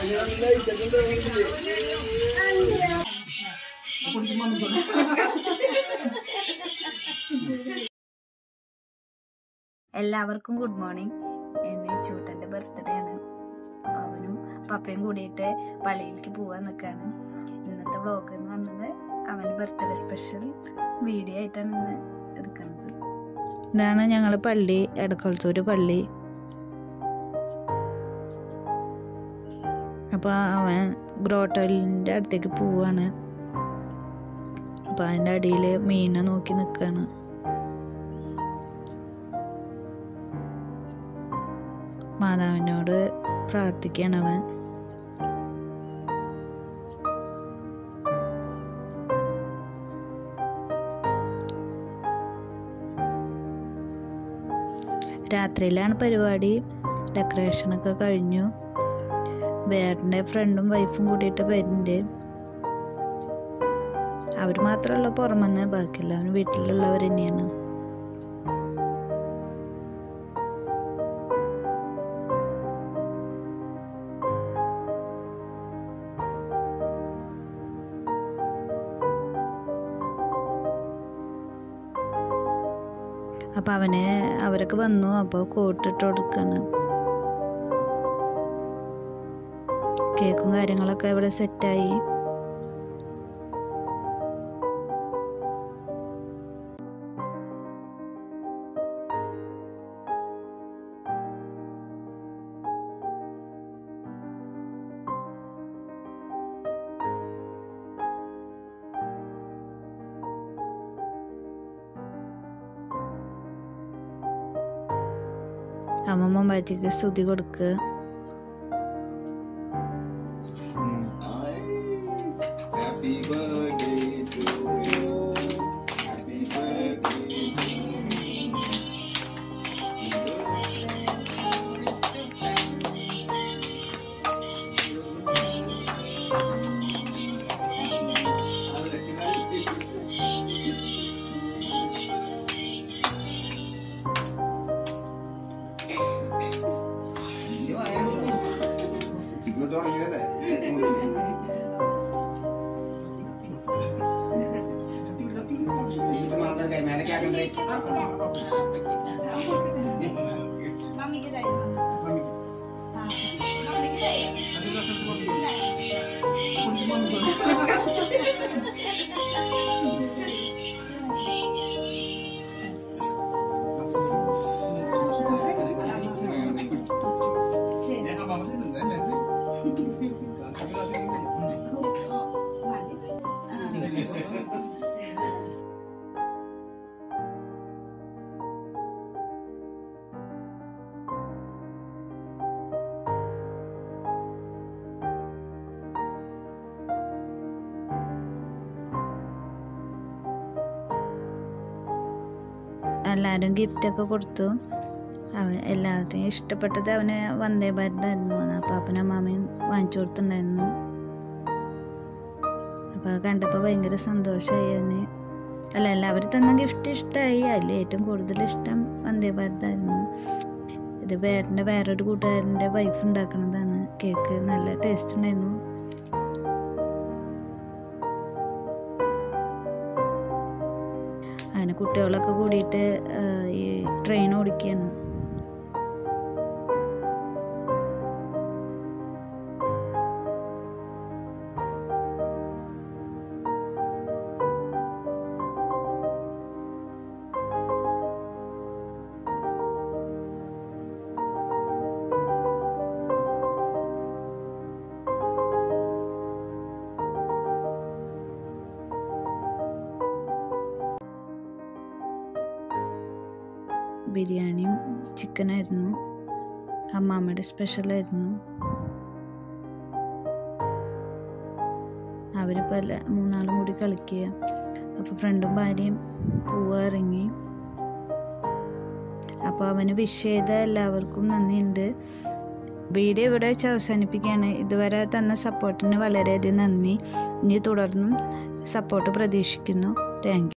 എല്ലാവർക്കും good morning ഇന്ന് ചൂട്ടന്റെ birthday ആണ് അപ്പൊ അവനും പപ്പയും കൂടിയിട്ട് പള്ളിയിലേക്ക് പോവാൻ നിൽക്കാണ് ഇന്നത്തെ വ്ളോഗ് എന്ന് വന്നത് അവന്റെ ബർത്ത്ഡേ സ്പെഷ്യൽ വീഡിയോ ആയിട്ടാണ് ഇന്ന് എടുക്കുന്നത് ഇതാണ് ഞങ്ങൾ പള്ളി എടക്കൊളത്തൂര് പള്ളി അപ്പൊ അവൻ ഗ്രോട്ടോലിന്റെ അടുത്തേക്ക് പോവാണ് അപ്പൊ അതിന്റെ അടിയിൽ മീനെ നോക്കി നിൽക്കാണ് മാതാവിനോട് പ്രാർത്ഥിക്കുകയാണ് അവൻ രാത്രിയിലാണ് പരിപാടി ഡെക്കറേഷനൊക്കെ കഴിഞ്ഞു വേറിൻ്റെ ഫ്രണ്ടും വൈഫും കൂടിയിട്ട് വരുന്നുണ്ട് അവർ മാത്രമല്ല പുറമെന്ന് ബാക്കിയെല്ലാവരും വീട്ടിലുള്ളവർ തന്നെയാണ് അപ്പൊ അവന് അവരൊക്കെ വന്നു അപ്പോൾ കോട്ടിട്ട് കൊടുക്കാണ് കേക്കും കാര്യങ്ങളൊക്കെ ഇവിടെ സെറ്റായി അമ്മമ്മ ബാറ്റിക്ക് സ്തുതി കൊടുക്കുക Happy birthday to you. Happy birthday to you. ഇങ്ങോട്ട് തുടങ്ങിയതല്ലേ ഇത് മാത്രം കൈമേലേക്ക് ആക്കണ്ടേ എല്ലാവരും ഗിഫ്റ്റൊക്കെ കൊടുത്തു അവൻ എല്ലാവരുടെയും ഇഷ്ടപ്പെട്ടത് അവന് വന്ദേ ഭാരതായിരുന്നു അപ്പോൾ അപ്പനും അമ്മാമയും വാങ്ങിച്ചു കൊടുത്തിട്ടുണ്ടായിരുന്നു അപ്പോൾ അത് കണ്ടപ്പോൾ ഭയങ്കര സന്തോഷമായി അവന് അല്ല എല്ലാവരും തന്ന ഗിഫ്റ്റ് ഇഷ്ടമായി അതിൽ ഏറ്റവും കൂടുതൽ ഇഷ്ടം വന്ദേ ഭാരതായിരുന്നു ഇത് വേറെ വേറൊരു കൂട്ടുകാരൻ്റെ വൈഫ് ഉണ്ടാക്കുന്നതാണ് കേക്ക് നല്ല ടേസ്റ്റ് ഉണ്ടായിരുന്നു അങ്ങനെ കുട്ടികളൊക്കെ കൂടിയിട്ട് ആ, ഈ ട്രെയിൻ ഓടിക്കുകയാണ് ബിരിയാണിയും ചിക്കനായിരുന്നു അമ്മാമ്മയുടെ സ്പെഷ്യലായിരുന്നു അവരിപ്പോൾ എല്ലാ മൂന്നാളും കൂടി കളിക്കുക അപ്പോൾ ഫ്രണ്ടും ഭാര്യയും പോവാ ഇറങ്ങി അപ്പോൾ അവന് വിഷ് ചെയ്ത എല്ലാവർക്കും നന്ദിയുണ്ട് വീഡിയോ ഇവിടെ വെച്ച് അവസാനിപ്പിക്കുകയാണ് ഇതുവരെ തന്ന സപ്പോർട്ടിന് വളരെയധികം നന്ദി ഇനി തുടർന്നും സപ്പോർട്ട് പ്രതീക്ഷിക്കുന്നു താങ്ക്